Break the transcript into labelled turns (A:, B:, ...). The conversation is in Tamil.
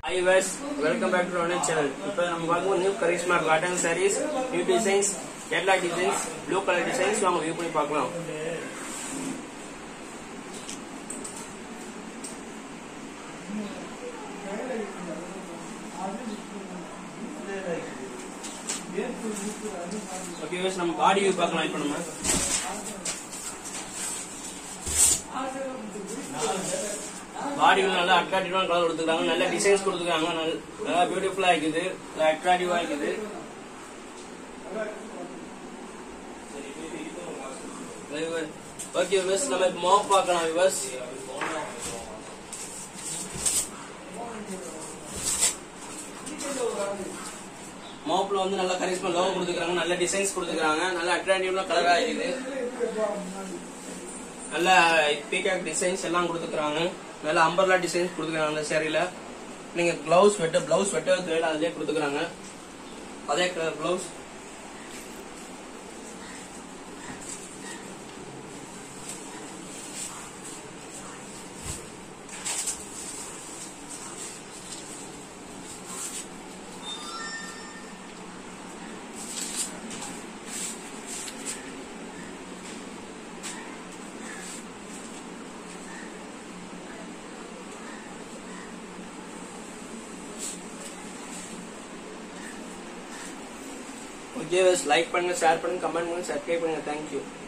A: ஹை வர்ஸ் welcome back to our channel இப்போ நம்ம பார்க்கும்போது new Karishma cotton saris new designs Kerala designs blue colour designs வாங்க வியூ பண்ணி பார்க்கலாம் ஓகே வர்ஸ் நம்ம பாடி வியூ பார்க்கலாம் இப்போ நம்ம பாடி நல்லா அட்ராக்டிவான கலர் கொடுத்துருக்காங்க நல்ல டிசைன்ஸ் கொடுத்துருக்காங்க நல்ல- நல்லா பியூட்டிஃபுல்லா இருக்குது நல்லா அட்ராக்டிவா இருக்குது ஓகே விவஸ் நம்ம இப்போ மாப் பார்க்கலாம் விவஸ் மாப்ல வந்து நல்ல கரிஸ்மா லவ் கொடுத்துருக்காங்க நல்ல டிசைன்ஸ் கொடுத்துருக்காங்க நல்ல அட்ராக்டிவான கலரா இருக்குது நல்ல பீகாக் டிசைன்ஸ் எல்லாம் கொடுத்துருக்காங்க நல்ல அம்பர்லா டிசைன்ஸ் கொடுத்துருக்காங்க அந்த சேரீல நீங்க பிளவுஸ் வெட்ட பிளவுஸ் வெட்ட தேவையில்ல அதிலே கொடுத்துருக்காங்க அதே கலர் பிளவுஸ் ஓகே லைக் பண்ணுங்க ஷேர் பண்ணுங்க கமெண்ட் பண்ணுங்க சப்ஸ்கிரைப் பண்ணுங்க தேங்க்யூ